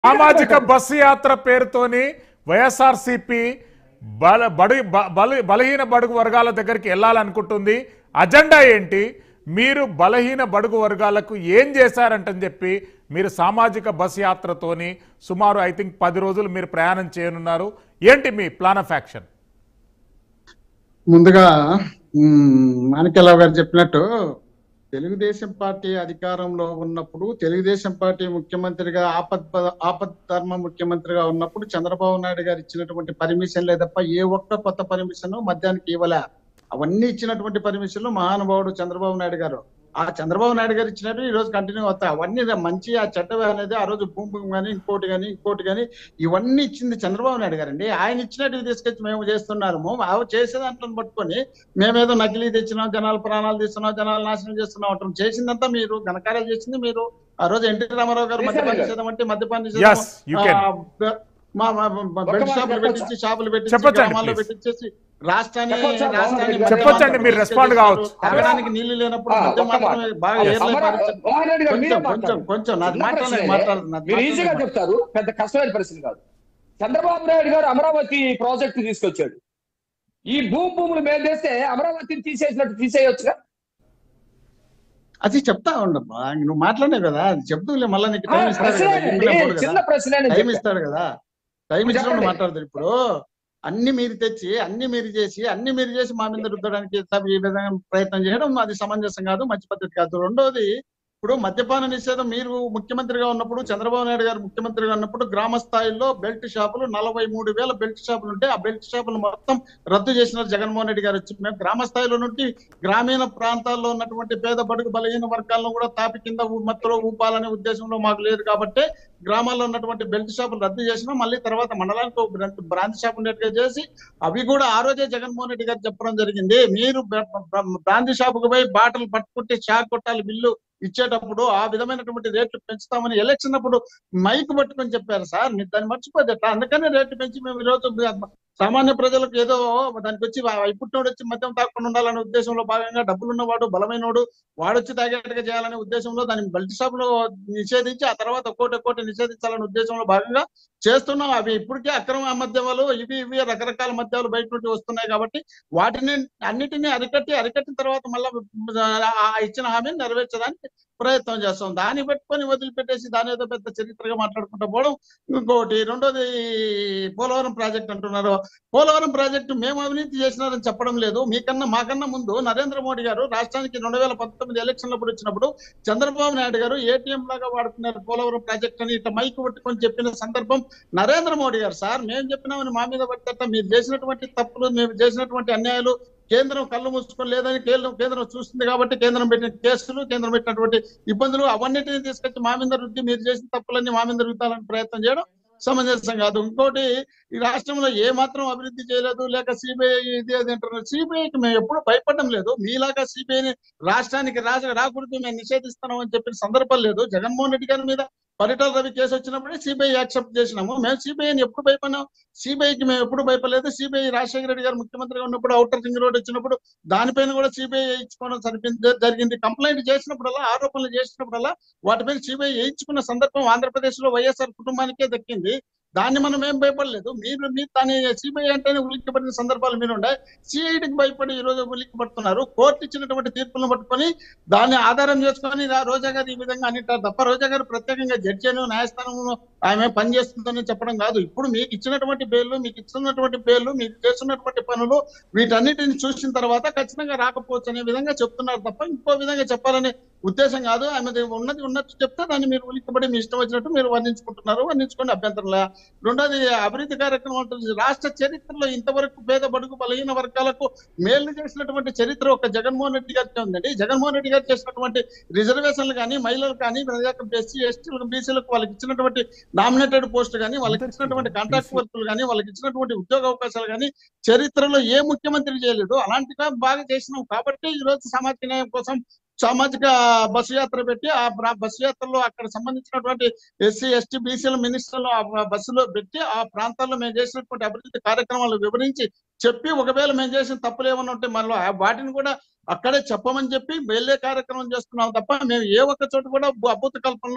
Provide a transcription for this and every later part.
సామాజిక బస్సు యాత్ర పేరుతోని వైఎస్ఆర్సిపి బల బడు బ- బల బలహీన బడుగు వర్గాల దగ్గరికి వెళ్ళాలనుకుంటుంది అజెండా ఏంటి మీరు బలహీన బడుగు వర్గాలకు ఏం చేశారంటని చెప్పి మీరు సామాజిక బస్ యాత్రతోని సుమారు ఐ థింక్ పది రోజులు మీరు ప్రయాణం చేయనున్నారు ఏంటి మీ ప్లాన్ ఆఫ్ యాక్షన్ ముందుగా మ్, మాణిక్యరావు గారు చెప్పినట్టు తెలుగుదేశం పార్టీ అధికారంలో ఉన్నప్పుడు తెలుగుదేశం పార్టీ ముఖ్యమంత్రిగా ఆపద్ ఆపద్ ధర్మ ముఖ్యమంత్రిగా ఉన్నప్పుడు చంద్రబాబు నాయుడు గారు ఇచ్చినటువంటి పర్మిషన్ లేదప్ప ఏ ఒక్క కొత్త పర్మిషన్ మద్యానికి ఇవ్వలే అవన్నీ ఇచ్చినటువంటి పర్మిషన్లు మహానుభావుడు చంద్రబాబు నాయుడు గారు ఆ చంద్రబాబు నాయుడు గారు ఇచ్చినట్టు ఈ రోజు కంటిన్యూ అవుతాయి అవన్నీ మంచి ఆ చట్టం అనేది ఆ రోజు భూమి భూమి కానీ ఇంకోటి కానీ ఇంకోటి కానీ ఇవన్నీ ఇచ్చింది చంద్రబాబు నాయుడు గారండి ఆయన ఇచ్చినట్టు తీసుకొచ్చి మేము చేస్తున్నాము అవి చేసే దాంట్లో పట్టుకొని మేమేదో నకిలీ తెచ్చినాం జనాల ప్రాణాలు తీస్తున్నాం జనాలు నాశనం చేస్తున్నాం అంటాం చేసిందంతా మీరు ఘనకార్యాలు చేసింది మీరు ఆ రోజు ఎన్టీ రామారావు గారు మద్యపాన నిషేధం అంటే మద్యపాన నిషేధం Yes, you can. ఆ, బె- మా మా- మా బెడ్ మాట షాపులు చెప్పొచ్చా? పెట్టించి షాపులు పెట్టించి చెప్పొచ్చండి, గ్రామాల్లో please. పెట్టించేసి రాష్ట్రాన్ని చెప్పొచ్చా? రాష్ట్రాన్ని చెప్పొచ్చా? మద్యం చెప్పొచ్చండి, మీరు మాత్రమే respond కావచ్చు. తాగడానికి నీళ్లు లేనప్పుడు ఆ, మద్యం ఒక్క మాట. మాత్రమే బాగా ఆ, ఏర్లై అమరా- పారించారు. మోహన్ రెడ్డి గారు మీరే కొంచెం కొంచెం మాట్లాడండి. కొంచెం నాది చిన్న మాట్లాడలేదు ప్రశ్నే. మాట్లాడదు నాది మీరు ఈజీగా మాట్లాడలేదు. చెప్తారు పెద్ద కష్టమైన ప్రశ్న కాదు చంద్రబాబు నాయుడు గారు అమరావతి ప్రాజెక్టు తీసుకొచ్చాడు ఈ భూమి భూములు మేము చేస్తే అమరావతిని తీసేసినట్టు తీసేయొచ్చుగా అది చెప్తా ఉండమ్మా నువ్వు మాట్లాడే కదా అది చెప్తూలే మళ్ళీ నీకు ఆ, టైం ఇస్తాడు కదా ప్రశ్నేనండి. గిన్నెలో పోడు కదా. చిన్న ప్రశ్న టైం ఇస్తాడు కదా టైం ఇప్పుడు ఇచ్చినప్పుడు చెప్పండి. మాట్లాడతారు ఇప్పుడు అన్ని మీరు తెచ్చి అన్ని మీరు చేసి అన్ని మీరు చేసి మా మీద రుద్దడానికి ఈ విధంగా ప్రయత్నం చేయడం అది సమంజసం కాదు మంచి పద్ధతి కాదు రెండోది ఇప్పుడు మద్యపాన నిషేధం మీరు ముఖ్యమంత్రిగా ఉన్నప్పుడు చంద్రబాబు నాయుడు గారు ముఖ్యమంత్రిగా ఉన్నప్పుడు గ్రామ స్థాయిలో బెల్ట్ షాపులు నలభై మూడు వేల బెల్ట్ షాపులు ఉంటే ఆ బెల్ట్ షాపులు మొత్తం రద్దు చేసినారు జగన్మోహన్ రెడ్డి గారు వచ్చి మేము గ్రామ స్థాయిలో నుండి గ్రామీణ ప్రాంతాల్లో ఉన్నటువంటి పేద బడుగు బలహీన వర్గాలను కూడా తాపి కింద ఊ- మత్తులో ఊపాలనే ఉద్దేశంలో మాకు లేదు కాబట్టి గ్రామాల్లో ఉన్నటువంటి బెల్ట్ షాపులు రద్దు చేసినా మళ్ళీ తర్వాత మండలానికి ఒక బ్రాంచ్- బ్రాంచ్ షాప్ ఉన్నట్టుగా చేసి అవి కూడా ఆ రోజే జగన్మోహన్ రెడ్డి గారు చెప్పడం జరిగింది మీరు బ్ర- బ్ర- బ్రాంచ్ షాపుకు పోయి బాటలు పట్టుకుంటే షాక్ కొట్టాలి బిల్లు ఇచ్చేటప్పుడు ఆ విధమైనటువంటి రేట్లు పెంచుతామని ఎలక్షన్ అప్పుడు మైక్ పట్టుకొని చెప్పారు సార్ మీరు దాన్ని మర్చిపోతే ఎట్లా? అందుకనే రేట్లు పెంచి మేము ఈరోజు సామాన్య ప్రజలకు ఏదో దానికి వచ్చి ఇప్పుడున్నోడు వచ్చి మద్యం తాకుండా ఉండాలనే ఉద్దేశంలో భాగంగా డబ్బులు ఉన్నవాడు బలమైనోడు వాడొచ్చి తాగేట్టుగా చేయాలనే ఉద్దేశంలో దాన్ని బల్టి షాప్ లో నిషేధించి ఆ తర్వాత ఒక్కోటి ఒక్కోటి నిషేధించాలనే ఉద్దేశంలో భాగంగా చేస్తున్నాం అవి ఇప్పటికే అక్రమ మద్యమాలు ఇవి ఇవి రకరకాల మద్యాలు బయట నుండి వస్తున్నాయి కాబట్టి వాటిని అన్నిటినీ అరికట్టి అరికట్టిన తర్వాత మళ్ళా ఆ ఇచ్చిన హామీని నెరవేర్చడానికి ప్రయత్నం చేస్తాం దాన్ని పెట్టుకొని వదిలిపెట్టేసి దాని ఏదో పెద్ద చరిత్రగా మాట్లాడుకుంటూ పోవడం ఇంకోటి రెండోది పోలవరం ప్రాజెక్ట్ అంటున్నారు పోలవరం ప్రాజెక్టు మేము అవినీతి చేసినారని చెప్పడం లేదు మీకన్నా మాకన్నా ముందు నరేంద్ర మోడీ గారు రాష్ట్రానికి రెండు వేల పంతొమ్మిది ఎలక్షన్లప్పుడు వచ్చినప్పుడు చంద్రబాబు నాయుడు గారు ఏటీఎం లాగా వాడుతున్నారు పోలవరం ప్రాజెక్ట్ అని ఇట్లా మైకు పట్టుకొని చెప్పిన సందర్భం నరేంద్ర మోడీ గారు సార్ మేము చెప్పినామని మా మీద పట్టేట మీరు చేసినటువంటి తప్పులు మేము చేసినటువంటి అన్యాయాలు కేంద్రం కళ్ళు మూసుకొని లేదని కేంద్రం కేంద్రం చూస్తుంది కాబట్టి కేంద్రం పెట్టిన కేసులు కేంద్రం పెట్టినటువంటి ఇబ్బందులు అవన్నిటిని తీసుకొచ్చి మా మీద రుద్ది మీరు చేసిన తప్పులన్నీ మా మీద రుద్దాలని ప్రయత్నం చేయడం సమంజసం కాదు ఇంకోటి ఈ రాష్ట్రంలో ఏ మాత్రం అభివృద్ధి చేయలేదు లేక సిబిఐ ఇది అది అంటున్నారు సిబిఐకి మేము ఎప్పుడు భయపడడం లేదు మీలాగా సిబిఐని రాష్ట్రానికి రాజ రాకూడదు మేము నిషేధిస్తున్నాం అని చెప్పిన సందర్భం లేదు జగన్మోహన్ రెడ్డి గారి మీద పరిటాల రవి కేసు వచ్చినప్పుడే సిబిఐ యాక్సెప్ట్ చేసినాము మేము సిబిఐని ఎప్పుడు భయపడినాం సిబిఐకి మేము ఎప్పుడు భయపడలేదు సిబిఐ రాజశేఖర రెడ్డి గారు ముఖ్యమంత్రిగా ఉన్నప్పుడు అవుటర్ రింగ్ రోడ్ వచ్చినప్పుడు దానిపైన కూడా సిబిఐ వేయించుకోవడం సరిపోయింది జరిగింది కంప్లైంట్ చేసినప్పుడల్లా ఆరోపణలు చేసినప్పుడల్లా వాటిపైన సిబిఐ వేయించుకున్న సందర్భం ఆంధ్రప్రదేశ్ లో వైఎస్ఆర్ కుటుంబానికే దక్కింది దాన్ని మనం ఏం భయపడలేదు మీరు మీరు దాని సిబిఐ అంటేనే ఉలిక్కిపడిన సందర్భాలు మీరు ఉండే సిఐడికి భయపడి ఈ రోజు ఉలిక్కిపడుతున్నారు కోర్టు ఇచ్చినటువంటి తీర్పులను పట్టుకొని దాన్ని ఆధారం చేసుకొని రా- రోజా గారు ఈ విధంగా అనిటారు తప్ప రోజా గారు ప్రత్యేకంగా జడ్జి అని న్యాయస్థానంలో ఆమె పని చేస్తుందని చెప్పడం కాదు ఇప్పుడు మీకు ఇచ్చినటువంటి బెయిల్ మీకు ఇచ్చినటువంటి బెయిల్ మీకు చేస్తున్నటువంటి పనులు వీటన్నిటిని చూసిన తర్వాత ఖచ్చితంగా రాకపోవచ్చు అనే విధంగా చెప్తున్నారు తప్ప ఇంకో విధంగా చెప్పాలనే ఉద్దేశం కాదు ఆమె ఉన్నది ఉన్నట్టు చెప్తే దాన్ని మీరు ఉలిక్కబడి మీ ఇష్టం వచ్చినట్టు మీరు వర్ణించుకుంటున్నారు వర్ణించుకోండి అభ్యంతరంలా రెండోది అభివృద్ధి కార్యక్రమం ఉంటుంది రాష్ట్ర చరిత్రలో ఇంతవరకు పేద బడుగు బలహీన వర్గాలకు మేలు చేసినటువంటి చరిత్ర ఒక జగన్మోహన్ రెడ్డి గారికి ఉందండి జగన్మోహన్ రెడ్డి గారు చేసినటువంటి రిజర్వేషన్లు కానీ మహిళలు కానీ ఎస్సీ ఎస్టీలకు బీసీలకు వాళ్ళకి ఇచ్చినటువంటి నామినేటెడ్ పోస్ట్ కానీ వాళ్ళకి ఇచ్చినటువంటి కాంట్రాక్ట్ వర్కులు కానీ వాళ్ళకి ఇచ్చినటువంటి ఉద్యోగ అవకాశాలు కానీ చరిత్రలో ఏ ముఖ్యమంత్రి చేయలేదు అలాంటిగా బాగా చేసినాం కాబట్టి ఈ రోజు సామాజిక న్యాయం కోసం సామాజిక బస్సు యాత్ర పెట్టి ఆ ప్ర- బస్సు యాత్రలో అక్కడ సంబంధించినటువంటి ఎస్సీ ఎస్టీ బీసీల మినిస్టర్లు ఆ బ- బస్సులో పెట్టి ఆ ప్రాంతాల్లో మేము చేసినటువంటి అభివృద్ధి కార్యక్రమాలు వివరించి చెప్పి ఒకవేళ మేము చేసిన తప్పులు ఏమన్నా ఉంటే మనలో ఆ వాటిని కూడా అక్కడే చెప్పమని చెప్పి వెళ్ళే కార్యక్రమం చేస్తున్నాం తప్ప మేము ఏ ఒక్క చోట కూడా అభూత కల్పనలో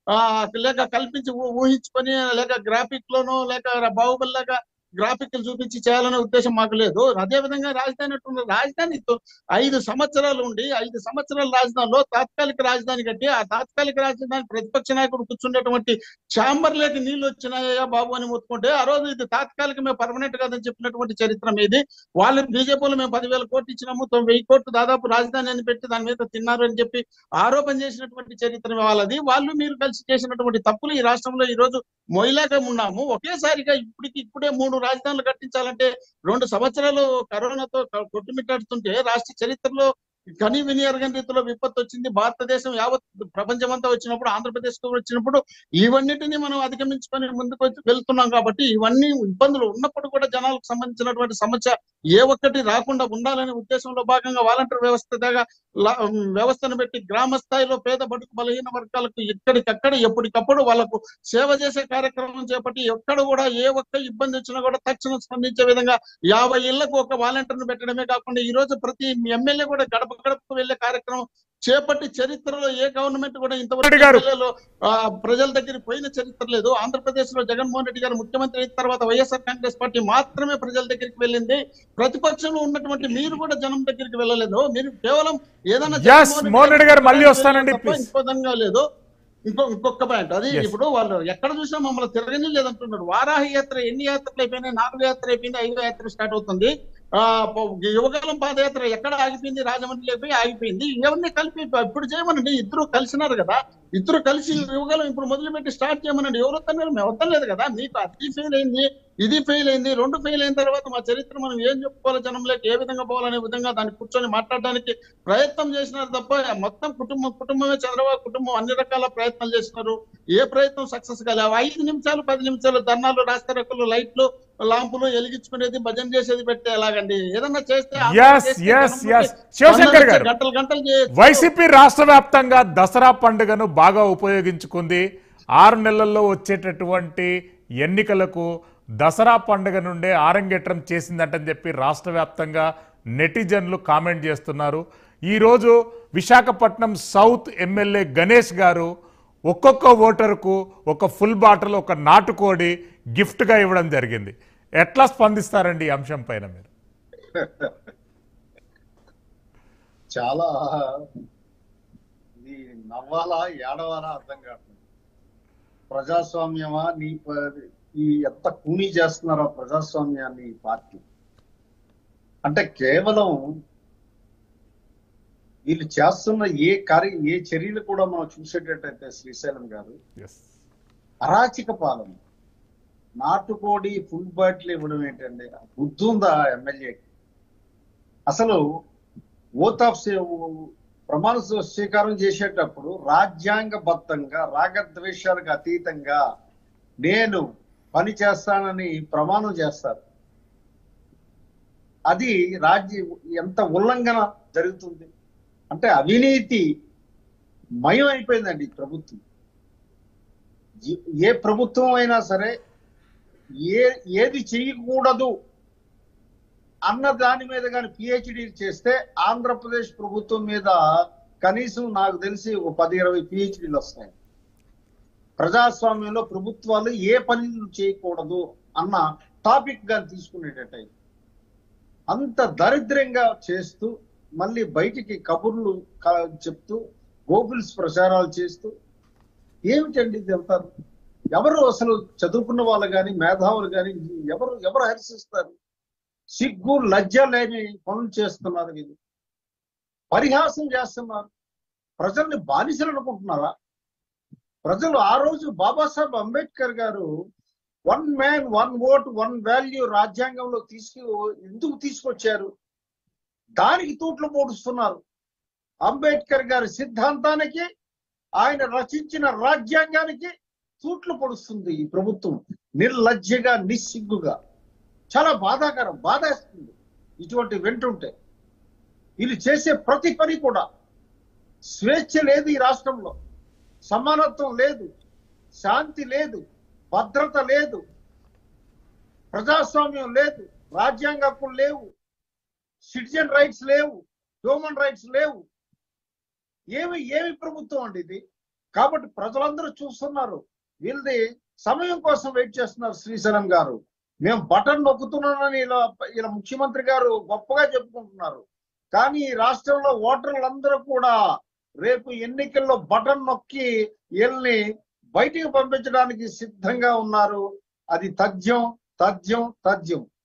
ఆ లేక కల్పించి ఊ- ఊహించుకొని లేక గ్రాఫిక్ లోనో లేక బాహుబలి లాగా గ్రాఫిక్ చూపించి చేయాలనే ఉద్దేశం మాకు లేదు అదే విధంగా రాజధాని ఎట్లుంది? రాజధాని తో- ఐదు సంవత్సరాలు ఉండి ఐదు సంవత్సరాల రాజధానిలో తాత్కాలిక రాజధాని కట్టి ఆ తాత్కాలిక రాజధాని ప్రతిపక్ష నాయకుడు కూర్చున్నటువంటి ఛాంబర్ లేక నీళ్లు వచ్చినాయా బాబు అని మొత్తుకుంటే ఆ రోజు ఇది తాత్కాలికమే పర్మనెంట్ కాదని చెప్పినటువంటి చరిత్ర మీది వాళ్ళు బీజేపీలో మేము పదివేల కోట్లు ఇచ్చినాము తొమ్మిది వెయ్యి కోట్లు దాదాపు రాజధాని అని పెట్టి దాని మీద తిన్నారు అని చెప్పి ఆరోపణ చేసినటువంటి చరిత్ర వాళ్ళది వాళ్ళు మీరు కలిసి చేసినటువంటి తప్పులు ఈ రాష్ట్రంలో ఈ రోజు మొయిలాగా ఉన్నాము ఒకేసారిగా ఇప్పటికి ఇప్పుడే మూడు రాజధానులు కట్టించాలంటే రెండు సంవత్సరాలు కరోనాతో క- కొట్టుమిట్టాడుతుంటే రాష్ట్ర చరిత్రలో కని విని ఎరగని రీతిలో విపత్తు వచ్చింది భారతదేశం యావత్ ప్రపంచం అంతా వచ్చినప్పుడు ఆంధ్రప్రదేశ్ కు వచ్చినప్పుడు ఇవన్నిటిని మనం అధిగమించుకొని ముందుకు వచ్చి వెళ్తున్నాం కాబట్టి ఇవన్నీ ఇబ్బందులు ఉన్నప్పుడు కూడా జనాలకు సంబంధించినటువంటి సమస్య ఏ ఒక్కటి రాకుండా ఉండాలనే ఉద్దేశంలో భాగంగా వాలంటీర్ వ్యవస్థ దగ్గర లా- వ్యవస్థను పెట్టి గ్రామ స్థాయిలో పేద బడుగు బలహీన వర్గాలకు ఎక్కడికక్కడ ఎప్పటికప్పుడు వాళ్ళకు సేవ చేసే కార్యక్రమం చేపట్టి ఎక్కడ కూడా ఏ ఒక్క ఇబ్బంది వచ్చినా కూడా తక్షణం స్పందించే విధంగా యాభై ఇళ్లకు ఒక వాలంటీర్ను పెట్టడమే కాకుండా ఈ రోజు ప్రతి ఎమ్మెల్యే కూడా గడప గడపకు వెళ్లే కార్యక్రమం చేపట్టి చరిత్రలో ఏ గవర్నమెంట్ కూడా ఇంతవరకు రెడ్డి గారు. ఎమ్మెల్యేలు, ఆ, ప్రజల దగ్గరికి పోయిన చరిత్ర లేదు ఆంధ్రప్రదేశ్ లో జగన్మోహన్ రెడ్డి గారు ముఖ్యమంత్రి అయిన తర్వాత వైఎస్ఆర్ కాంగ్రెస్ పార్టీ మాత్రమే ప్రజల దగ్గరికి వెళ్ళింది ప్రతిపక్షంలో ఉన్నటువంటి మీరు కూడా జనం దగ్గరికి వెళ్ళలేదు మీరు కేవలం ఏదైనా Yes, జగన్మోహన్ మోహన్ రెడ్డి గారు మళ్ళీ గారికి వస్తానండి, తప్ప please. ఇంకో విధంగా లేదు ఇంకో ఇంకొక పాయింట్ అది Yes. ఇప్పుడు వాళ్ళు ఎక్కడ చూసినా మమ్మల్ని తిరగని లేదంటున్నారు వారాహి యాత్ర ఎన్ని యాత్రలు అయిపోయినాయి నాలుగు యాత్ర అయిపోయింది ఐదో యాత్ర స్టార్ట్ అవుతుంది ఆ ప- యువకాలం పాదయాత్ర ఎక్కడ ఆగిపోయింది రాజమండ్రి పోయి ఆగిపోయింది ఇవన్నీ కలిపి ఇప్పుడు చేయమనండి ఇద్దరు కలిసినారు కదా ఇద్దరు కలిసి యువకాలం ఇప్పుడు మొదలుపెట్టి స్టార్ట్ చేయమనండి ఎవరు వద్దన్నారు మేము వద్దలేదు కదా మీకు అది ఫెయిల్ అయింది ఇది ఫెయిల్ అయింది రెండు ఫెయిల్ అయిన తర్వాత మా చరిత్ర మనం ఏం చెప్పుకోవాలి జనంలోకి ఏ విధంగా పోవాలనే విధంగా దాన్ని కూర్చొని మాట్లాడడానికి ప్రయత్నం చేసినారు తప్ప మొత్తం కుటుంబం కుటుంబమే చంద్రబాబు కుటుంబం అన్ని రకాల ప్రయత్నాలు చేసినారు ఏ ప్రయత్నం సక్సెస్ కాలేదు ఐదు నిమిషాలు పది నిమిషాలు ధర్నాలు రాస్తారకులు లైట్లు లాంపులు వెలిగించుకునేది భజన చేసేది పెట్టే ఎలాగండి ఏదన్నా చేస్తే Yes, yes, yes. శివశంకర్ గారు. గంటలు గంటలు చేయొచ్చు. వైసీపీ రాష్ట్ర వ్యాప్తంగా దసరా పండుగను బాగా ఉపయోగించుకుంది ఆరు నెలల్లో వచ్చేటటువంటి ఎన్నికలకు దసరా పండుగ నుండే ఆరంగేట్రం చేసిందంటని చెప్పి రాష్ట్ర వ్యాప్తంగా నెటిజన్లు కామెంట్ చేస్తున్నారు ఈరోజు విశాఖపట్నం సౌత్ ఎమ్మెల్యే గణేష్ గారు ఒక్కొక్క ఓటరుకు ఒక ఫుల్ బాటిల్ ఒక నాటుకోడి గిఫ్ట్గా ఇవ్వడం జరిగింది ఎట్లా స్పందిస్తారండి ఈ అంశం పైన మీరు చాలా ఇది నవ్వాలా ఏడవాలా అర్థం కావట్లేదు ప్రజాస్వామ్యమా నీ ప- ఈ ఎంత కూనీ చేస్తున్నారో ప్రజాస్వామ్యాన్ని ఈ పార్టీ అంటే కేవలం వీళ్ళు చేస్తున్న ఏ కార్య ఏ చర్యలు కూడా మనం చూసేటట్టయితే శ్రీశైలం గారు ఎస్ అరాచక పాలన నాటుకోడి ఫుల్ బాటిల్ ఇవ్వడం ఏంటండి బుద్ధి ఉందా ఎమ్మెల్యేకి అసలు ఓత్ ఆఫ్ ప్రమాణ స్వీకారం చేసేటప్పుడు రాజ్యాంగబద్ధంగా రాగద్వేషాలకు అతీతంగా నేను పని చేస్తానని ప్రమాణం చేస్తారు అది రాజ్య ఎంత ఉల్లంఘన జరుగుతుంది అంటే అవినీతి మయం అయిపోయిందండి ఈ ప్రభుత్వం ఏ- ఏ ప్రభుత్వం అయినా సరే ఏ ఏది చేయకూడదు అన్న దాని మీద కానీ పిహెచ్డి చేస్తే ఆంధ్రప్రదేశ్ ప్రభుత్వం మీద కనీసం నాకు తెలిసి ఒక పది ఇరవై పిహెచ్డీలు వస్తాయి ప్రజాస్వామ్యంలో ప్రభుత్వాలు ఏ పనులు చేయకూడదు అన్న టాపిక్ గా తీసుకునేటట్టయి అంత దరిద్రంగా చేస్తూ మళ్ళీ బయటికి కబుర్లు క- చెప్తూ గోకుల్స్ ప్రచారాలు చేస్తూ ఏమిటండి ఇది అంతా ఎవరు అసలు చదువుకున్న వాళ్ళు కానీ మేధావులు కానీ ఎవరు ఎవరు హర్షిస్తారు సిగ్గు లజ్జ లేని పనులు చేస్తున్నారు వీళ్ళు పరిహాసం చేస్తున్నారు ప్రజల్ని బానిసలు అనుకుంటున్నారా ప్రజలు ఆ రోజు బాబాసాహెబ్ అంబేద్కర్ గారు one man one vote one value రాజ్యాంగంలో తీసుకు ఎందుకు తీసుకొచ్చారు దానికి తూట్లు పోడుస్తున్నారు అంబేద్కర్ గారి సిద్ధాంతానికి ఆయన రచించిన రాజ్యాంగానికి తూట్లు పొడుస్తుంది ఈ ప్రభుత్వం నిర్లజ్జగా నిస్సిగ్గుగా చాలా బాధాకరం బాధేస్తుంది ఇటువంటి వింటుంటే వీళ్ళు చేసే ప్రతి పని కూడా స్వేచ్ఛ లేదు ఈ రాష్ట్రంలో సమానత్వం లేదు శాంతి లేదు భద్రత లేదు ప్రజాస్వామ్యం లేదు రాజ్యాంగ హక్కులు లేవు సిటిజన్ రైట్స్ లేవు హ్యూమన్ రైట్స్ లేవు ఏమి ఏమి ప్రభుత్వం అండి ఇది కాబట్టి ప్రజలందరూ చూస్తున్నారు వీళ్ళది సమయం కోసం వెయిట్ చేస్తున్నారు శ్రీశైలం గారు మేము బటన్ నొక్కుతున్నానని ఇలా ఇలా ముఖ్యమంత్రి గారు గొప్పగా చెప్పుకుంటున్నారు కానీ ఈ రాష్ట్రంలో ఓటర్లందరూ కూడా రేపు ఎన్నికల్లో బటన్ నొక్కి వీళ్ళని బయటికి పంపించడానికి సిద్ధంగా ఉన్నారు అది తథ్యం తథ్యం తథ్యం